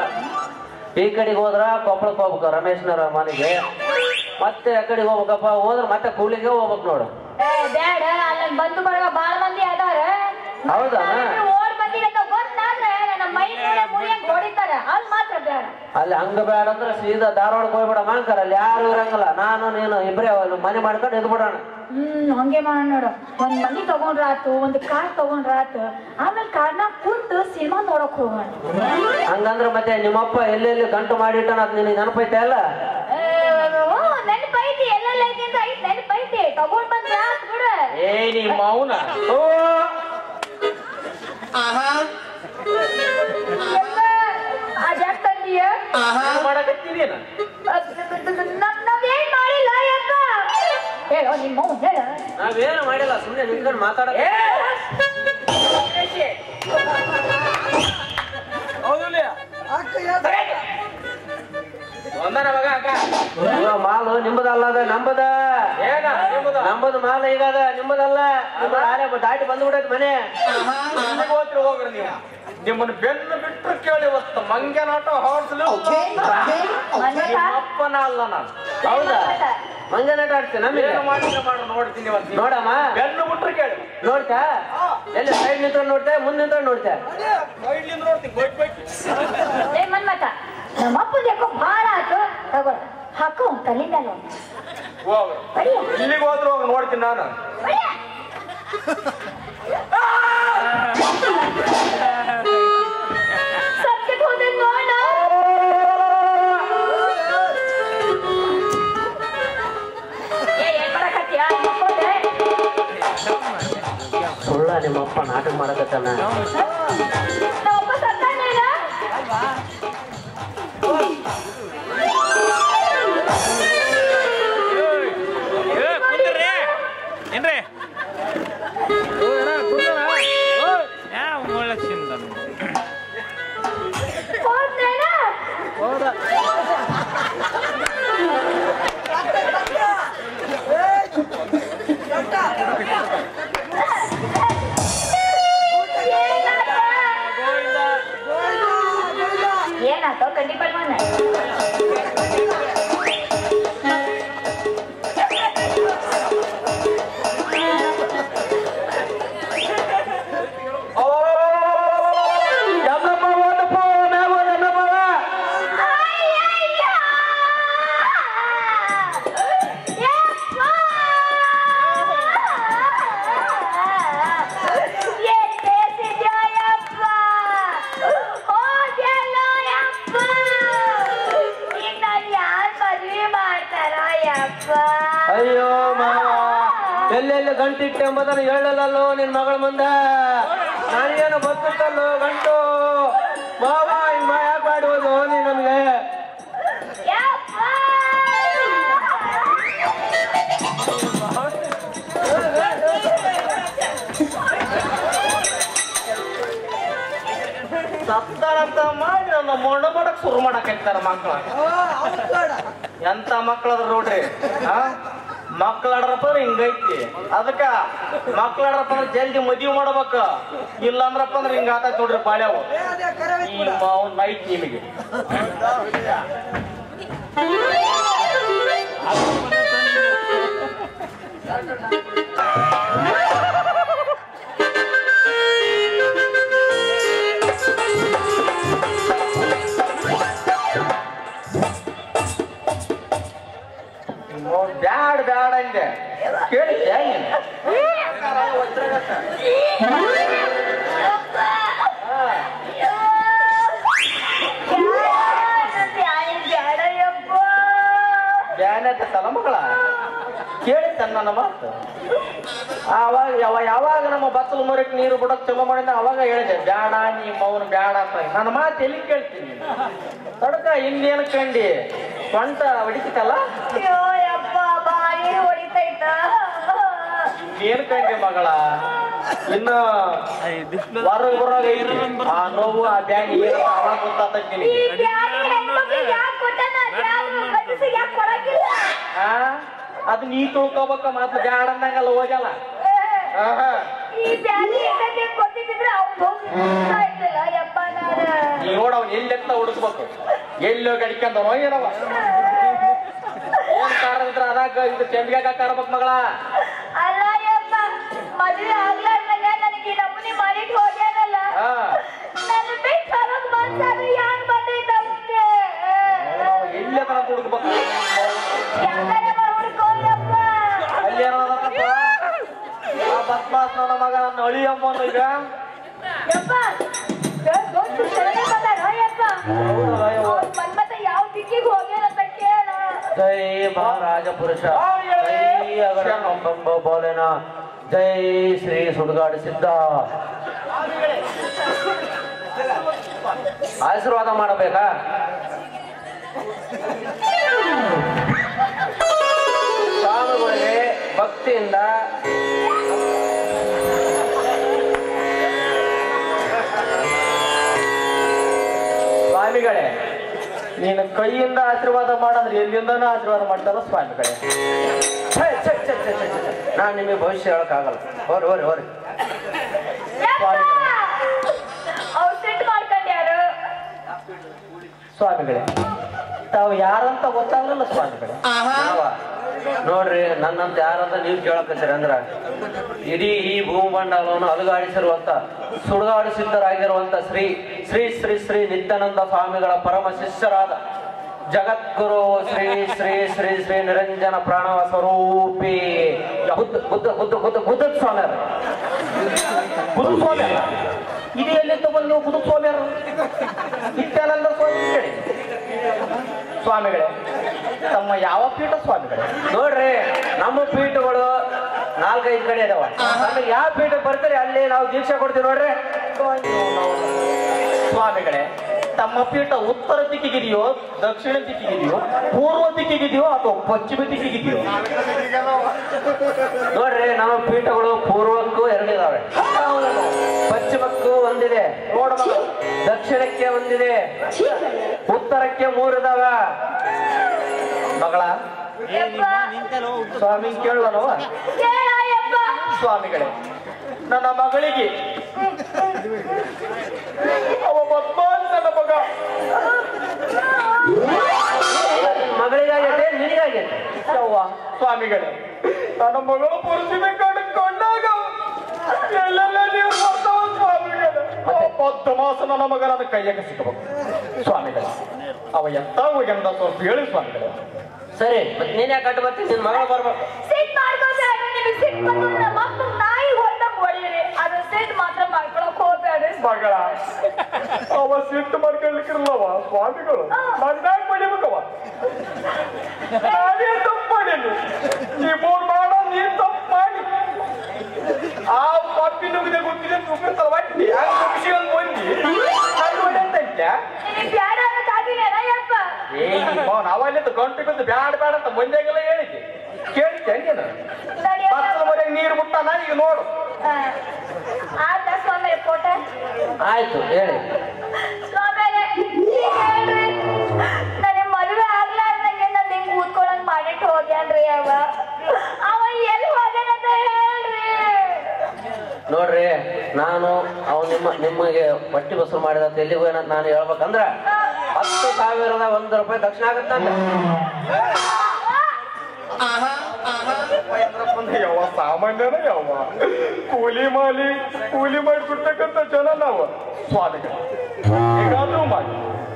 ಈ ಕಡೆಗೆ ಹೋದ್ರ ಕೊಪ್ಪಳಕ್ಕೆ ಹೋಗ್ಬೇಕು ರಮೇಶ್ನವ್ರ ಮನೆಗೆ ಮತ್ತೆ ಎಕಡೆಗೆ ಹೋಗ್ಬೇಕಪ್ಪ ಹೋದ್ರೆ ಮತ್ತೆ ಕೂಲಿಗೆ ಹೋಗ್ಬೇಕು ನೋಡು ಏ ಬ್ಯಾಡ ಅಲ್ಲಿ ಬಂಧು ಬಳಗ ಬಾಳ ಮಂದಿ ಅದಾರ ಹೌದಾ? ನಾವೇನು ಓಡ್ ಬಂದಿರ ಅಂತ ಗೊತ್ತಾದ್ರೆ ನನ್ನ ಮೈ ಮೇಲೆ ಮುರಿಯಂಗ್ ಹೊಡಿತಾರ ಅಲ್ಲಿ ಮಾತ್ರ ಬೇಡ ಅಲ್ಲಿ ಹಂಗ ಬೇಡ ಅಂದ್ರೆ ಸೀದಾ ಧಾರವಾಡಕ್ಕೆ ಹೋಗ್ಬಿಡ ಮಾಂಕರ ಅಲ್ಲಿ ಯಾರು ಇರಂಗಿಲ್ಲ ನಾನು ನೀನು ಇಬ್ರೇ ಅಲ್ಲಿ ಮನೆ ಮಾಡ್ಕೊಂಡು ಎದ್ದು ಬಿಡೋಣ ಹ್ಮ್ ಹಂಗೆ ಮಾಡೋಣ ನೋಡು ಒಂದ್ ಮನಿ ತಗೊಂಡ್ರಾತು ಒಂದ್ ಕಾರ್ ತಗೊಂಡ್ರಾತು ಆಮೇಲೆ ಕಾರ್ನ ಕುಂತು ಸಿನಿಮಾ ನೋಡಕ್ ಹೋಗೋಣ ಹಂಗಂದ್ರೆ ಮತ್ತೆ ನಿಮ್ಮಪ್ಪ ಎಲ್ಲೆಲ್ಲಿ ಗಂಟು ಮಾಡಿಟ್ಟಾನ ಅದ್ ನಿನಗೆ ನೆನಪೈತೆ ಅಲ್ಲ ಏ, ಹ್ಞೂ, ನೆನಪೈತಿ ಎಲ್ಲೆಲ್ಲ ಐತಿ ಅಂತ ಐತಿ ನೆನಪೈತಿ ತಗೊಂಡ್ ಬಂದ್ರ ಆತ್ ಬಿಡು ಏ ನಿಮ್ಮ ಮೌನ ಓ ಎಲ್ಲ ಅದ್ಯಾಕ್ ತಂದೀಯ ಏನ್ ಮಾಡಕತ್ತೀನೇನ ನಮ್ ನಾವೇನ್ ಮಾಡಿಲ್ಲ ಯಪ್ಪ ಹೇಳೋ ನಿಮ್ಮ ಅವ್ನ್ ಹೇಳ ನಾವೇನು ಮಾಡಿಲ್ಲ ಸುಮ್ಮನೆ ನಿಂತ್ಕೊಂಡು ಮಾತಾಡ ಒಂದನ ಮಗ ಅಕ್ಕ ಮಾಲು ನಿಂಬದಲ್ಲ ಅದ ನಂಬದ ಏನ ನಿಮ್ಮದ ನಂಬದ ಮಾಲ ಈಗ ಅದ ನಿಂಬದಲ್ಲ ನಿಂಬದ ಆಲೆ ದಾಟಿ ಬಂದ್ಬಿಡೈತ್ ಮನೆ ಇಲ್ಲಿಗೆ ಹೋಗ್ರಿ ಹೋಗ್ರಿ ನೀವು ನಿಮ್ಮನ್ನ ಬೆನ್ನು ಬಿಟ್ಟರು ಕೇಳಿ ಇವತ್ತು ಮಂಗ್ಯನಾಟ ಹಾಡ್ಸಲು ಅಪ್ಪನ ಅಲ್ಲ ನಾನು ಹೌದಾ ಮಂಗನಾಟ ಆಡ್ತೀನಿ ನಮಗೆ ಏನು ಮಾಡ್ತೀನಿ ಮಾಡ ನೋಡ್ತೀನಿ ಇವತ್ತು ನೀವು. ನೋಡಮ್ಮ ಬೆನ್ನು ಬಿಟ್ರು ಕೇಳಿ ನೋಡ್ತಾ ಎಲ್ಲಿ ಸೈಡ್ ನಿಂತ್ಕೊಂಡು ನೋಡ್ತೆ ಮುಂದೆ ನಿಂತ್ಕೊಂಡು ನೋಡ್ತೆ ಸೈಡ್ಲಿಂದ ನೋಡ್ತೀನಿ ಬೈಕ್ ಬೈಕ್ ಏ ಮನ್ಮತ ನಮ್ಮಪ್ಪನ ಯಾಕೋ ಭಾಳ ಆತು ತಗೋ ಹಾಕು ತಲೆ ಮೇಲೆ ಒಂದು. ಹೋಗ್ರಿ ಬಡಿಯ, ಇಲ್ಲಿಗೆ ಹೋದ್ರು ಹೋಗಿ ನೋಡ್ತೀನಿ ನಾನು ಬಡಿಯ. ಸತ್ಯಕ್ಕೆ ಹೋದೆ ನೋಡ ಏ ಏನ್ ಮಾಡಕತ್ತೀಯ ಮಕ್ಕೋದೆ? ಸುಳ್ಳ ನಿಮ್ಮಪ್ಪ ನಾಟಕ ಮಾಡಕತ್ತಾನ ನಮ್ಮಪ್ಪ ಸತ್ತಾನೇನ? ಏ ಕುಂದ್ರಿ ಏನ್ರಿ ಯಾವ ಒಳ್ಳೆಕ್ಷಿಂದ ಹೋದ್ನೇನ? ಏನಾತ ಕಡ್ಡಿ ಪಲ್ಮನ ಎಲ್ಲಪ್ಪ ಓದಪ್ಪ ಮ್ಯಾಗ ಓದ್ ಎಲ್ಲಪ್ಪ. ಅಯ್ಯೋ ಮಾವ ಎಲ್ಲೆಲ್ಲಿ ಗಂಟಿಟ್ಟೆ ಎಂಬುದನ್ನು ಹೇಳಲ್ಲೋ ನಿನ್ ಮಗಳ ಮುಂದ ನಾನೇನು ಗೊತ್ತಿತ್ತಲ್ಲೋ ಗಂಟು ಮಾವ ಹಿಂಗ್ ಯಾಕೆ ಮಾಡುವುದು ನೀ ನಮ್ಗೆ ಸತ್ತಾರಂತ ಮಾಡಿ ನನ್ನ ಮೊಣ್ಣ ಮಾಡಕ್ ಶುರು ಮಾಡಕೈತಾರ ಮಕ್ಕಳ ಎಂತ ಮಕ್ಕಳದ್ರ ನೋಡ್ರಿ ಆ ಮಕ್ಕಳಾಡ್ರಪ್ಪ ಅಂದ್ರೆ ಹಿಂಗೈತಿ ಅದಕ್ಕ ಮಕ್ಕಳಾಡ್ರಪ್ಪ ಅಂದ್ರೆ ಜಲ್ದಿ ಮದುವೆ ಮಾಡ್ಬೇಕ ಇಲ್ಲ ಅಂದ್ರಪ್ಪ ಅಂದ್ರೆ ಹಿಂಗ ಆತೈತಿ ನೋಡ್ರಿ ಬಾಳ್ಯಾವು ಈ ಮಾವನ್ ನೈಟ್ ನಿಮಗೆ ಬ್ಯಾಡ್ ಬ್ಯಾಡ ಅಂದೆ ಕೇಳಿದ್ದೆ ನೀನು? ಬ್ಯಾನೆ ತಲ ಮಕ್ಕಳ ಕೇಳಿದ್ದ ನನ್ನ ಮಾತು ಆವಾಗ ಯಾವ ಯಾವಾಗ ನಮ್ಮ ಬತ್ತಲು ಮೊರಕ್ಕೆ ನೀರು ಬಿಡಕ್ ಚಲೋ ಮಾಡಿದ ಅವಾಗ ಹೇಳಿದೆ ಬ್ಯಾಡ ನೀ ಮೌನ ಬ್ಯಾಡ ಅಂತ ನನ್ನ ಮಾತು ಎಲ್ಲಿ ಕೇಳ್ತೀನಿ ತಡಕ ಇನ್ನೇನು ಕಂಡಿ ಸ್ವಂತ ಹೊಡಿತಿತ್ತಲ್ಲ ಏನ್ ಕಂಡಿ ಮಗಳ ಇನ್ನು ಹೊರ ಬರೋಗ ಐತಿ ಆ ನೋವು ಆ ಬ್ಯಾಗ್ ಏನು ಅವಾಗ ಗೊತ್ತಾತೈತಿ ನಿನಗೆ ಆ ಅದು ನೀ ತಿಳ್ಕೊಬೇಕ ಮಾತ್ರ ಬ್ಯಾಡ ಅಂದಂಗಲ್ಲ ಹೋಗಲ್ಲ ಆಹಾ. ನೀ ನೋಡ ಅವ್ನು ಎಲ್ಲೆತ್ತ ಹುಡುಕ್ಬೇಕು ಎಲ್ಲಿ ಹೋಗಿ ಅಡಿಕೊಂಡವನೋ ಏನವ ಏನ್ ಕಾರಣ ಇದ್ರ ಅದಾಗ ಇದು ಚೆಂಡ್ಗಾಗ ಕಾರಬೇಕು ಮಗಳ ಮದುವೆ ಆಗ್ಲಾರ್ದಾಗ ನನಗೆ ಈ ನಮೂನಿ ಮಾಡಿಟ್ ಹೋಗ್ಯಾನಲ್ಲ ಹಾ ನನ್ನ ಬಿಟ್ಟು ಹೊರಗ್ ಬಂದಾಗ ಯಾನ್ ಬಂದಿದ್ದ ಮುಂದೆ ಎಲ್ಲಿ ಅದನ್ನ ಹುಡುಕ್ಬೇಕು ಯಾಕಂದ್ರೆ ಹುಡ್ಕೋಯಪ್ಪ ಅಲ್ಲಿ ಏನದಪ್ಪ ಆ ಬಸ್ಮಾಸ್ ನನ್ನ ಮಗ ನನ್ನ ಅಳಿ ಅಮ್ಮನ ಈಗ ಯಪ್ಪ ದೊಡ್ಡ ಶರಣೆ ಬಂದಾರ ಯಪ್ಪ ಹೌದಲ್ಲ ಯವ್ವ? ಅವ್ನ್ ಮನ್ಮಥ ಯಾವ ದಿಕ್ಕಿಗೆ ಹೋಗ್ಯಾನಂತ ಕೇಳ ಜೈ ಮಹಾರಾಜ ಪುರುಷ ಜೈ ಅಗಡಂಬ ಬೋಲೆನ ಜೈ ಶ್ರೀ ಸುಡುಗಾಡು ಸಿದ್ಧ ಆಶೀರ್ವಾದ ಮಾಡಬೇಕಾ ಸ್ವಾಮಿಗಳಿಗೆ ಭಕ್ತಿಯಿಂದ ಸ್ವಾಮಿಗಳೇ ನೀನು ಕೈಯಿಂದ ಆಶೀರ್ವಾದ ಮಾಡಂದ್ರೆ ಎಲ್ಲಿಂದನೂ ಆಶೀರ್ವಾದ ಮಾಡ್ತಾರ ಸ್ವಾಮಿಗಳೇ ಛೆ, ಛೆ, ಛೆ, ಛೆ, ಛೆ, ಛೆ. ನಾನ್ ನಿಮಗೆ ಭವಿಷ್ಯ ಹೇಳಕ್ಕಾಗಲ್ಲ ಹೋರಿ ಹೋರಿ ಹೋರಿ ಯಪ್ಪ ಅವ್ರು ಸಿಟ್ಟು ಮಾಡ್ಕೊಂಡ್ಯಾರು ಸ್ವಾಮಿಗಳೇ ತಾವು ಯಾರಂತ ಗೊತ್ತಾಗಲಿಲ್ಲ ಸ್ವಾಮಿಗಳೇ ಯಾವ? ನೋಡ್ರಿ ನನ್ನಂತ ಯಾರಂತ ನೀವು ಕೇಳಕತ್ತೀರಿ ಅಂದ್ರ ಇಡೀ ಈ ಭೂಮಂಡಲವನ್ನು ಅಲುಗಾಡಿಸಿರುವಂತ ಸುಡುಗಾಡು ಸಿದ್ಧರಾಗಿರುವಂತ ಶ್ರೀ ಶ್ರೀ ಶ್ರೀ ಶ್ರೀ ನಿತ್ಯಾನಂದ ಸ್ವಾಮಿಗಳ ಪರಮ ಶಿಷ್ಯರಾದ ಜಗದ್ಗುರು ಶ್ರೀ ಶ್ರೀ ಶ್ರೀ ಶ್ರೀ ನಿರಂಜನ ಪ್ರಾಣವ ಸ್ವರೂಪಿ ಬುದ್ಧ ಬುದ್ಧ ಬುದ್ಧ ಬುದ್ಧ ಬುದ್ಧ ಸ್ವಾಮಿಯರು ಬುದು ಸ್ವಾಮಿ ಅಲ್ಲ ಇದು ಎಲ್ಲಿಂದ ಬಂದು ನೀವು ಬುದು ಸ್ವಾಮಿಯರು ನಿತ್ಯಾನಂದ ಸ್ವಾಮಿ ಕೇಳಿ ಸ್ವಾಮಿಗಳೇ ತಮ್ಮ ಯಾವ ಪೀಠ ಸ್ವಾಮಿಗಳೇ ನೋಡ್ರಿ ನಮ್ಮ ಪೀಠಗಳು ನಾಲ್ಕೈದು ಕಡೆ ಇದಾವ ನಮಗೆ ಯಾವ ಪೀಠಕ್ಕೆ ಬರ್ತೀರಿ ಅಲ್ಲಿ ನಾವು ದೀಕ್ಷೆ ಕೊಡ್ತೀವಿ ನೋಡ್ರಿ ಸ್ವಾಮಿಗಳೇ ತಮ್ಮ ಪೀಠ ಉತ್ತರ ದಿಕ್ಕಿಗಿದೆಯೋ ದಕ್ಷಿಣ ದಿಕ್ಕಿಗಿದೆಯೋ ಪೂರ್ವ ದಿಕ್ಕಿಗಿದೆಯೋ ಅಥವಾ ಪಶ್ಚಿಮ ದಿಕ್ಕಿಗಿದೆಯೋ ನೋಡ್ರಿ ನಮ್ಮ ಪೀಠಗಳು ಪೂರ್ವಕ್ಕೂ ಎರಡಿದಾವೆ ಪಶ್ಚಿಮಕ್ಕೂ ಒಂದಿದೆ ನೋಡ ಮಗ ದಕ್ಷಿಣಕ್ಕೆ ಒಂದಿದೆ ಉತ್ತರಕ್ಕೆ ಮೂರಿದಾವ ಮಗಳ ಯಪ್ಪ ಸ್ವಾಮಿ ಕೇಳುವನವ ಕೇಳ ಯಪ್ಪ ಸ್ವಾಮಿಗಳೇ ನನ್ನ ಮಗಳಿಗೆ ಅವ ಬದ್ಮಾಸ್ ನನ್ನ ಮಗ ಮಗಳಿಗಾಗೈತೆ ನಿನಗಾಗೈತೆ ಯವ್ವ ಸ್ವಾಮಿಗಳೇ ನನ್ನ ಮಗಳು ಪುರುಷಿನ ಕಂಡುಕೊಂಡಾಗ ಎಲ್ಲೆಲ್ಲ ನೀವು ಬರ್ತಾವ ಸ್ವಾಮಿಗಳೇ ಆ ಬದ್ಧ ಮಾಸ ನನ್ನ ಮಗ ನನ್ನ ಕೈಯಾಗ ಸಿಕ್ಕಬೇಕು ಸ್ವಾಮಿಗಳೇ ಅವ ಎಂತ ಹೋಗ್ಯಂದ ಸ್ವಲ್ಪ ಹೇಳಿ ಸ್ವಾಮಿಗಳೇ ಸರಿ ಮತ್ತೆ ನೀನ್ ಯಾಕೆ ಕಟ್ಟು ಬರ್ತೀನಿ ನಿನ್ ಮಗಳು ಬರ್ಬೇಕು ಸಿಟ್ ಮಾಡ್ಕೊಂಡ್ರೆ ನಿಮಗೆ ಸಿಟ್ ಬಂದು ನಮ್ಮ ಅಪ್ಪ ನಾಯಿ ಹೊಡ್ದಂಗ್ ಹೊಡೀರಿ ಅದು ಸಿಟ್ ಮಾತ್ರ ಮಾಡ್ಕೊಳಕ್ ಹೋಗ್ಬೇಡ್ರಿ ಮಗಳ ಅವ ಸಿಟ್ಟು ಮಾಡ್ಕೊಳ್ಲಿಕ್ಕಿರಲ್ಲವ ಸ್ವಾಮಿಗಳು ಮಣ್ಣಾಗ ಪಡಿಬೇಕವ ನಾನೇ ತಪ್ಪು ಮಾಡೀನಿ ಈ ಮೂರ್ ಮಾಡ ನೀನ್ ತಪ್ಪು ಮಾಡಿ ಆ ಪಪ್ಪಿ ನುಗ್ಗಿದೆ ಗುದ್ದಿದೆ ನುಗ್ಗಿದ ಸಲುವಾಗಿ ಹಂಗ ಮುಗಿಸಿ ಒಂದು ಮಂದಿ ಹಂಗ ಹೊಡೆಯಂತೈತ್ಯ ನಿಮಗೆ ಬ್ಯಾಡ ಅನ್ನೋದಾಗಿಲ್ಲ ಯಪ್ಪ ಏ ನಾವಲ್ಲಿದ್ದು ಗಂಟು ಬಿದ್ದು ಬ್ಯಾಡ ಬ್ಯಾಡ ಅಂತ ಮಂದಿಗೆಲ್ಲ ಹೇಳಿದ್ದೆ ಕೇಳಿದ್ದೆ ನೀನು ನಡಿಯಪ್ಪ. ಬತ್ತಲ ಮನೆಗೆ ನೀರು ಮುಟ್ಟಾನ ಈಗ ನೋಡು ಆ, ಆತ ಸ್ವಾಮಿ ಫೋಟೋ ಆಯ್ತು ಹೇಳಿ ಸ್ವಾಮಿಯರೇ, ನೀವ್ ಹೇಳ್ರಿ. ನನಗ್ ಮದ್ವೆ ಆಗ್ಲಾರ್ದಂಗೆ ನನ್ ಹಿಂಗ್ ಕೂತ್ಕೊಳಂಗ್ ಮಾಡಿಟ್ಟು ಹೋಗ್ಯಾನ್ರಿ ಅವ ಅವ ಎಲ್ಲಿ ಹೋಗ್ಯಾನಂತ ಹೇಳ್ರಿ ನೋಡ್ರಿ ನಾನು ಅವ್ ನಿಮ್ಮ ನಿಮಗೆ ಹೊಟ್ಟಿ ಬಸರು ಮಾಡಿದ ಎಲ್ಲಿಗೆ ಹೋಗ್ಯಾನ ಅಂತ ನಾನು ಹೇಳ್ಬೇಕಂದ್ರ ಹತ್ತು ಸಾವಿರದ ಒಂದು ರೂಪಾಯಿ ದಕ್ಷಿಣ ಆಗತ್ತಂತ ಯಾವ ಸಾಮಾನ್ಯನ ಯಾವ ಕೂಲಿ ಮಾಲಿ ಕೂಲಿ ಮಾಡಿ ಕೊಡ್ತಕ್ಕಂಥ ಜನ ನಾವು ಸ್ವಾಮಿಗಳು ಹೇಗಾದ್ರೂ ಮಾಡಿ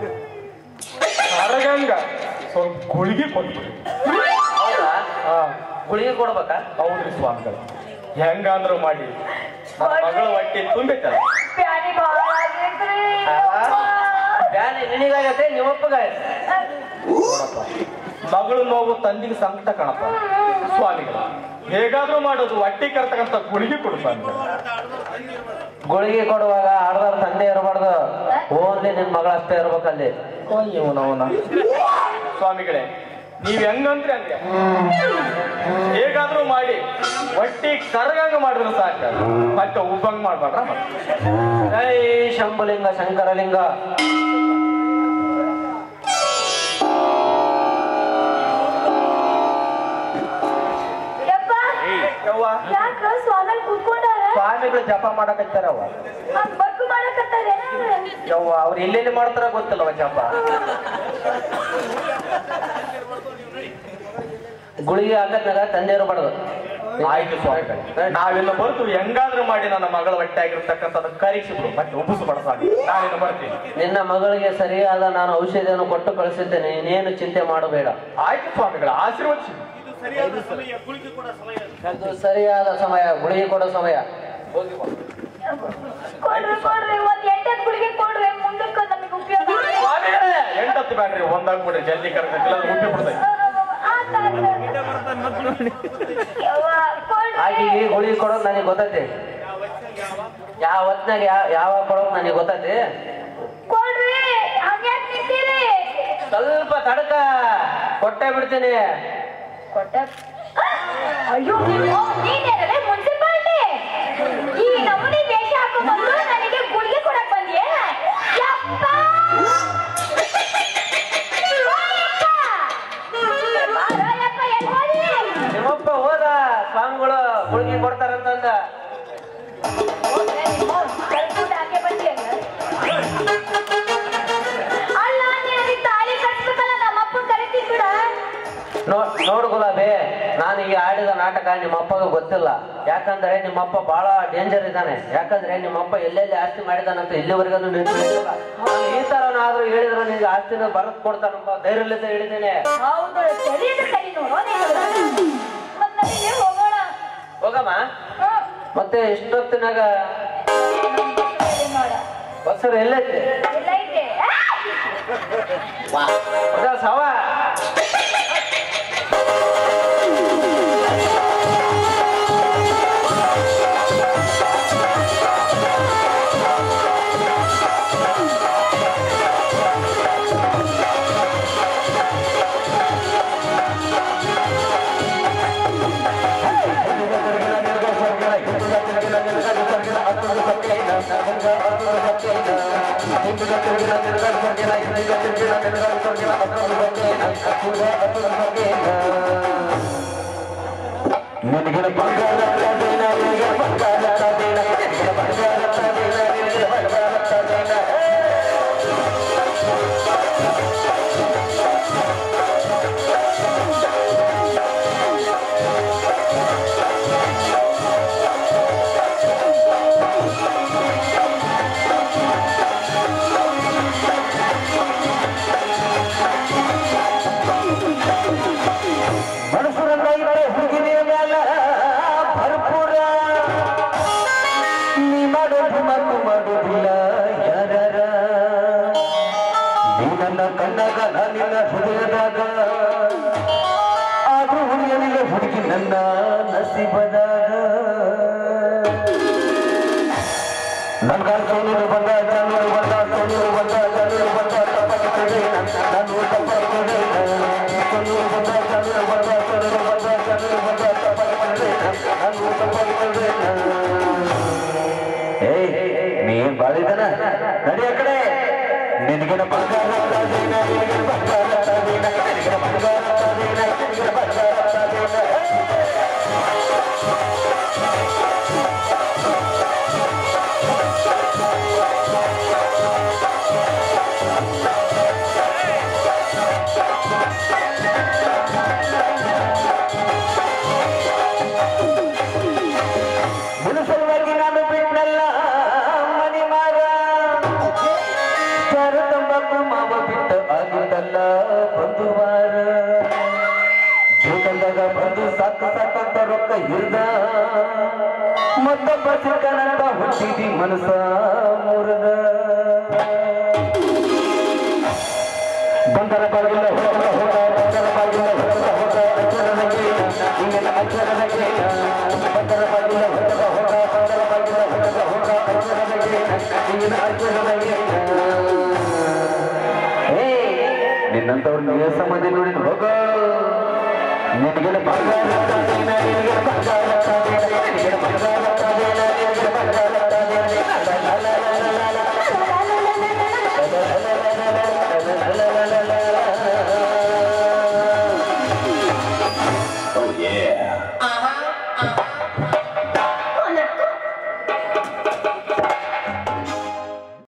ಅರಗಂಗ ಸ್ವಲ್ಪ ಗುಳಿಗೆ ಕೊಟ್ಬಿಡಿ ಹೌದಾ ಹಾ ಗುಳಿಗೆ ಕೊಡ್ಬೇಕಾ ಹೌದ್ರಿ ಸ್ವಾಮಿಗಳು ಹೆಂಗಾದ್ರೂ ಮಾಡಿ ನನ್ನ ಮಗಳು ಹೊಟ್ಟೆ ತುಂಬಿತ್ತಲ್ಲ ಪ್ಯಾನಿ ಭಾಳ ಆಗೈತ್ರಿ ಬ್ಯಾನಿ ನಿನಗಾಗತ್ತೆ ನಿಮ್ಮಪ್ಪಗಾಗತ್ತೆ ನೋಡಪ್ಪ ಮಗಳು ನೋವು ತಂದಿಗೆ ಸಂಕಟ ಕಣಪ್ಪ ಸ್ವಾಮಿಗಳು ಹೇಗಾದ್ರೂ ಮಾಡೋದು ಹೊಟ್ಟಿ ಕರ್ತಕ್ಕಂಥ ಗುಳಿಗೆ ಕೊಡು ಸ್ವಾಮಿಗಳು ಗುಳಿಗೆ ಕೊಡುವಾಗ ಅರ್ಧರ್ ತಂದೆ ಇರಬಾರ್ದು ಓನ್ಲಿ ನಿನ್ ಮಗಳ ಅಷ್ಟೇ ಇರ್ಬೇಕಲ್ಲಿ ಇವನವನ ಸ್ವಾಮಿಗಳೇ ನೀವ್ ಹೆಂಗಂದ್ರೆ ಹಂಗೆ ಹೇಗಾದ್ರೂ ಮಾಡಿ ಹೊಟ್ಟಿ ಕರಗಂಗ ಮಾಡಿದ್ರೆ ಸಾಕ ಮತ್ತೆ ಉಬ್ಬಂಗ್ ಮಾಡ್ಬೇಡ್ರ ಮತ್ತೆ. ಜೈ ಶಂಭುಲಿಂಗ ಶಂಕರಲಿಂಗ ಯಪ್ಪ ಯವ್ವ ಯಾಕ ಸ್ವಾಮಿ ಕೂತ್ಕೊಂಡಾರ ಸ್ವಾಮಿಗಳು ಜಪ ಮಾಡಕತ್ತಾರವ್ವ ಹಂಗ್ ಬಗ್ಗು ಮಾಡಕತ್ತಾರೇನ ಯವ್ವ ಅವ್ರು ಎಲ್ಲೆಲ್ಲಿ ಮಾಡ್ತಾರ ಗೊತ್ತಿಲ್ಲವ ಜಪ ಗುಳಿಗೆ ಹಾಕತ್ನಾಗ ತಂದೆ ಇರಬಾರ್ದು ಆಯ್ತು ಸ್ವಾಮಿಗಳೇ ನಾವೆಲ್ಲ ಬರ್ತು ಹೆಂಗಾದ್ರೂ ಮಾಡಿ ನನ್ನ ಮಗಳ ಹೊಟ್ಟೆ ಆಗಿರ್ತಕ್ಕಂಥದ್ದು ಕರಿಸಿದ್ರು ಮತ್ತೆ ಉಬ್ಬಿಸ್ಬೇಡ ಸ್ವಾಮಿ ನಾನಿನ್ನು ಬರ್ತೀನಿ ನಿನ್ನ ಮಗಳಿಗೆ ಸರಿಯಾದ ನಾನು ಔಷಧಿಯನ್ನು ಕೊಟ್ಟು ಕಳಿಸಿದ್ದೇನೆ ನೀನೇನು ಚಿಂತೆ ಮಾಡಬೇಡ ಆಯ್ತು ಸ್ವಾಮಿಗಳ ಆಶೀರ್ವದಿಸಿ ಅದು ಸರಿಯಾದ ಸಮಯ ಗುಳಿಗೆ ಕೊಡೋ ಸಮಯ ಹೋಗಿ ಬಾ. ಕೊಡ್ರಿ ಕೊಡ್ರಿ ಒಂದ್ ಎಂಟತ್ತು ಗುಳಿಗೆ ಕೊಡ್ರಿ ಮುಂದಕ್ಕೆ ನಮಗೆ ಉಪಯೋಗ ಆಗ್ತದೆ. ಸ್ವಾಮಿಗಳೇ ಎಂಟತ್ತು ಬ್ಯಾಡ್ರಿ ಒಂದಾಗ ಕೊಡ್ರಿ ಜಲ್ದಿ ಕರ್ಕಿಲ್ಲ ಉಬ್ಬಿ ಬಿಡ್ತೈತಿ ಆತ್ ಆತ್. ಯವ್ವ, ಕೊಡ್ರಿ. ಆಕೆಗೆ ಗುಳಿಗೆ ಕೊಡೋದು ನನಗೆ ಗೊತ್ತೈತಿ ಯಾವ ಹೊತ್ನಾಗ ಯಾವ ಯಾವಾಗ ಕೊಡೋದು ನನಗೆ ಗೊತ್ತೈತಿ ಕೊಡ್ರಿ ಹಂಗ್ಯಾಕ್ ನಿಂತೀರಿ ಸ್ವಲ್ಪ ತಡಕ ಕೊಟ್ಟೆ ಬಿಡ್ತೀನಿ ಕೊಟ್ಟ ಅಯ್ಯೋ ನೀವು ನೀನೇನಲ್ಲ ಮುನ್ಸಿಪಾಲ್ಟಿ ಈ ನಮೂನಿ ವೇಷ ಹಾಕೊಂಡ್ಬಂದು ನನಗೆ ಗುಳಿಗೆ ಕೊಡಕ್ ಬಂದ್ಯೇ ಯಪ್ಪ ಬಾರಯ್ಯಪ್ಪ, ಎಲ್ ಹೋದಿ? ನಿಮ್ಮಪ್ಪ ಹೋದ ಸ್ವಾಮಿಗಳು ಗುಳಿಗೆ ಕೊಡ್ತಾರಂತಂದ ಕರ್ಕೊಂಡ್ ಹಾಗೆ ಬಂದ್ಯಾ? ಅಲ್ಲ ನೀನು ತಾಳಿ ಕಟ್ಬೇಕಲ್ಲ ನಮ್ಮಪ್ಪ ಕರಿತೀನಿ ಬಿಡ ನೋ ನೋಡು ಗುಲಾಬಿ ನಾನು ಈ ಆಡಿದ ನಾಟಕ ನಿಮ್ಮಪ್ಪಗ ಗೊತ್ತಿಲ್ಲ ಯಾಕಂದ್ರೆ ನಿಮ್ಮಪ್ಪ ಬಹಳ ಡೇಂಜರ್ ಇದ್ದಾನೆ ಯಾಕಂದ್ರೆ ನಿಮ್ಮಪ್ಪ ಎಲ್ಲೆಲ್ಲಿ ಆಸ್ತಿ ಮಾಡಿದಾನಂತ ಇಲ್ಲಿವರೆಗೂ ನಿಂತಿಲ್ಲ ಈ ತರನಾದ್ರೂ ಹೇಳಿದ್ರೆ ನಿನ್ಗೆ ಆಸ್ತಿನ ಬರತ್ ಕೊಡ್ತಾನಂತ ಧೈರ್ಯಲಿದ್ದ ಹೇಳಿದ್ದೇನೆ ಹೌದು ಸರಿಯಾದ ಸರಿ ನೋಡು ನೀನು ಮತ್ ನಮಗೆ ಹೋಗೋಣ ಹೋಗಮ್ಮ ಹ್ಮ್. ಮತ್ತೆ ಇಷ್ಟೊತ್ತಿನಾಗ ಸರಿ ನೋಡ ಬಸ್ಸರು ಎಲ್ಲೈತಿ ಎಲ್ಲ ಐತೆ ಅದ ಸವ ನಿನಗೆ ಬಂಗಾರ ತದೇನ, ನಿನಗೆ ಬಂಗಾರ ತದೇನ, ನಿನಗೆ ಬಂಗಾರ ತದೇನ, ನಿನಗೆ ಬಂಗಾರ ತದೇನ. ಮನಸ್ಸರಂಗಾಗಿರೋ ಹುಡುಗಿನ ಮ್ಯಾಲ ಭರ್ಪೂರ ನೀ ಮಾಡೋದು ಮತ್ತು ಮಾಡೋದಿಲ್ಲ ಯಾರ್ಯಾರ ನೀ ನನ್ನ ಕಣ್ಣಾಗ ನಾ ನಿನ್ನ ಹೃದಯದಾಗ ಆದ್ರೂ ಹುಡುಗಿಯನಿಗೆ ಹುಡುಗಿ ನನ್ನ ನಸೀಬದಾಗ ನನ್ಗ ಸೋನೂರು ಬಂದ ಜಾನೂರು ಬಂದ ಸೋನೂರು ಬಂದ ಜಾನೂರು ಬಂದ ತಪ್ಪಾಗಿ ನಾನು ತಪ್ಪಾಗಿ ಸೋನೂರು ಬಂದ ಜಾನೂರು ಬಂದ ಸೋನೂರು ಬಂದ ಜಾನೂರು ಬಂದ ತಪ್ಪಾಗಿ ನಾನು ತಪ್ಪಾಗಿ ಏಯ್ ನೀನ್ ಬಾಳಿದನ ನಡಿ ಆ ಕಡೆ ನಿನಗಿನ ಬಂಗಾರದ ದಿನ ನಿನಗಿನ ಬಂಗಾರದ ದಿನ ನಿನಗಿನ ಬಂಗಾರದ ದಿನ ನಿನಗಿನ ಬಂಗಾರದ ದಿನ ನಿನ್ನ ಸಲುವಾಗಿ ನಾನು ಬಿಟ್ಟಲ್ಲ ಮನಿ ಮಾರ ಚಾರು ತಂಬಾಕು ಮಾವ ಬಿಟ್ಟ ಆಗಿದ್ದಲ್ಲ ಒಂದು ವಾರ ಜೀವನದಾಗ ಬಂದು ಸಾಕು ಸಾಕಂತ ರೊಕ್ಕ ಹಿಡ್ದ ಮತ್ತೊಬ್ಬ ಸಿಕ್ಕನಂತ ಹುಟ್ಟಿದಿ ಮನಸ ಮುರದ ಬಂದರ ಬಾಗಿಲ ಹೋಗ ಹೋಗ ಬಂದರ ಬಾಗಿಲ ಹೋಗ ಹೋಗ ಅಚ್ಚರದ ಗೇನ ಇಂಗಿನ ಅಚ್ಚರದ ಗೇನ ಬಂದರ ಬಾಗಿಲ ಹೋಗ ಹೋಗ ಬಂದರ ಬಾಗಿಲ ಹೋಗ ಹೋಗ ಅಚ್ಚರದ ಗೇನ ಇಂಗಿನ ಅಚ್ಚರದ ಗೇನ ಏ ನಿನ್ನಂತವ್ರು ನೀವೇ ಸಂಬಂಧಿ ನೋಡಿ ಹೋಗ ನಿನಗೆ ಬಂಗಾರ ದಿನ ನಿನಗೆ ಬಂಗಾರ